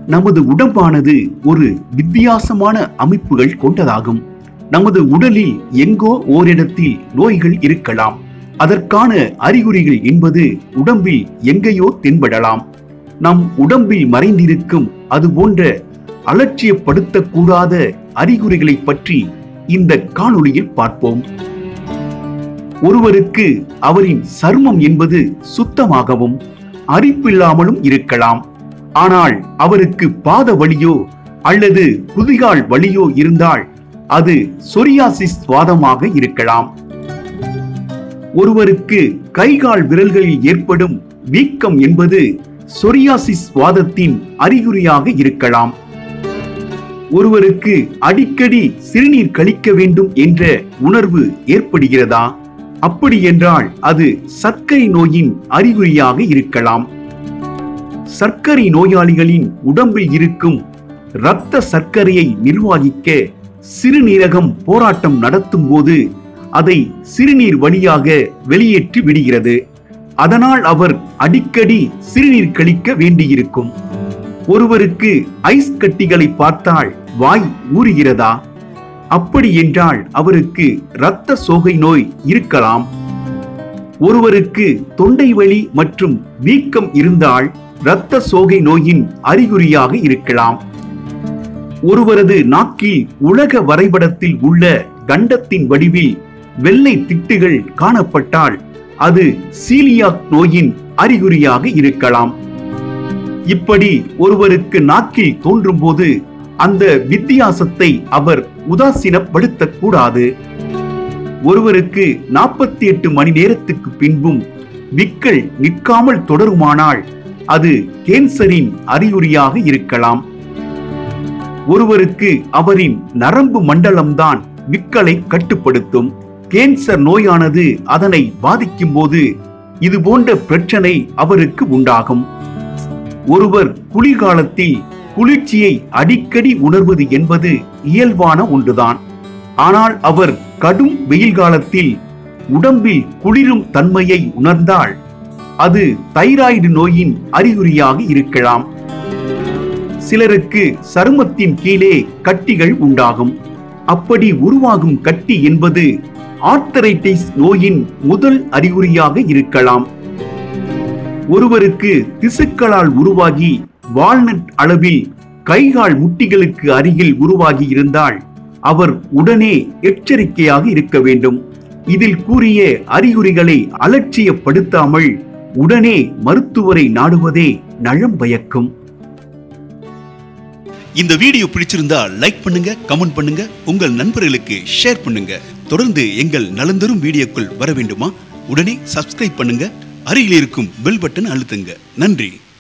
நமது உடம்பானது ஒரு வித்தியாசமான அமைப்புகள் கொண்டதாகும் நமது உடலில் எங்கோ ஓரிடத்தில் நோய்கள் இருக்கலாம் அதற்கான அறிகுறிகள் என்பது உடம்பில் எங்கேயோ தென்படலாம் நம் உடம்பில் மறைந்திருக்கும் அது போன்ற அலட்சியப்படுத்தக்கூடாத அறிகுறிகளை பற்றி இந்த காணொளியில் பார்ப்போம் ஒருவருக்கு அவரின் சருமம் என்பது சுத்தமாகவும் அரிப்பில்லாமலும் இருக்கலாம் ஆனால் அவருக்கு பாத வலியோ அல்லது குதிகால் வலியோ இருந்தால் அது சொரியாசிஸ் வாதமாக இருக்கலாம் ஒருவருக்கு கைகால் விரல்களில் ஏற்படும் வீக்கம் என்பது சொரியாசிஸ் வாதத்தின் அறிகுறியாக இருக்கலாம் ஒருவருக்கு அடிக்கடி சிறுநீர் கழிக்க வேண்டும் என்ற உணர்வு ஏற்படுகிறதா அப்படி என்றால் அது சர்க்கரை நோயின் அறிகுறியாக இருக்கலாம் சர்க்கரை நோயாளிகளின் உடம்பில் இருக்கும் இரத்த சர்க்கரையை நிர்வகிக்க சிறுநீரகம் போராட்டம் நடத்தும் போது அதை சிறுநீர் வழியாக வெளியேற்றி விடுகிறது அதனால் அவர் அடிக்கடி சிறுநீர் கழிக்க வேண்டியிருக்கும் ஒருவருக்கு ஐஸ் கட்டிகளை பார்த்தால் வாய் ஊறுகிறதா அப்படி என்றால் அவருக்கு இரத்த சோகை நோய் இருக்கலாம் ஒருவருக்கு தொண்டை வலி மற்றும் வீக்கம் இருந்தால் இரத்த சோகை நோயின் அறிகுறியாக இருக்கலாம் ஒருவரது நாக்கில் உலக வரைபடத்தில் உள்ள கண்டத்தின் வடிவில் வெள்ளை திட்டுகள் காணப்பட்டால் அது சீலியாக் நோயின் அறிகுறியாக இருக்கலாம் இப்படி ஒருவருக்கு நாக்கில் தோன்றும் போது அந்த வித்தியாசத்தை அவர் உதாசீனப்படுத்தக் கூடாது ஒருவருக்கு நாற்பத்தி எட்டு மணி நேரத்துக்கு பின்பும் விக்கல் நிற்காமல் தொடருமானால் அது கேன்சரின் அறிகுறியாக இருக்கலாம் ஒருவருக்கு அவரின் நரம்பு மண்டலம்தான் விக்கலை கட்டுப்படுத்தும் கேன்சர் நோயானது அதனை பாதிக்கும் போது இது போன்ற பிரச்சனை அவருக்கு உண்டாகும் ஒருவர் குளிர்காலத்தில் குளிர்ச்சியை அடிக்கடி உணர்வது என்பது இயல்பான ஒன்றுதான் ஆனால் அவர் கடும் வெயில் காலத்தில் உடம்பில் குளிரும் தன்மையை உணர்ந்தால் அது தைராய்டு நோயின் அறிகுறியாக இருக்கலாம் சிலருக்கு சருமத்தின் கீழே கட்டிகள் உண்டாகும் அப்படி உருவாகும் கட்டி என்பது ஆர்த்தரைட்டிஸ் நோயின் முதல் அறிகுறியாக இருக்கலாம் ஒருவருக்கு திசுக்களால் உருவாகி வால்நட் அளவில் கைகால் முட்டிகளுக்கு அருகில் உருவாகி இருந்தால் அவர் உடனே எச்சரிக்கையாக இருக்க வேண்டும் இதில் கூறிய அறிகுறிகளை அலட்சியப்படுத்தாமல் உடனே மருத்துவரை நாடுவதே நலம் பயக்கும் இந்த வீடியோ பிடிச்சிருந்தா லைக் பண்ணுங்க கமெண்ட் பண்ணுங்க உங்கள் நண்பர்களுக்கு ஷேர் பண்ணுங்க தொடர்ந்து எங்கள் நலந்தரும் வீடியோக்குள் வர வேண்டுமா உடனே சப்ஸ்கிரைப் பண்ணுங்க அருகில் இருக்கும் பெல் பட்டன் அழுத்துங்க நன்றி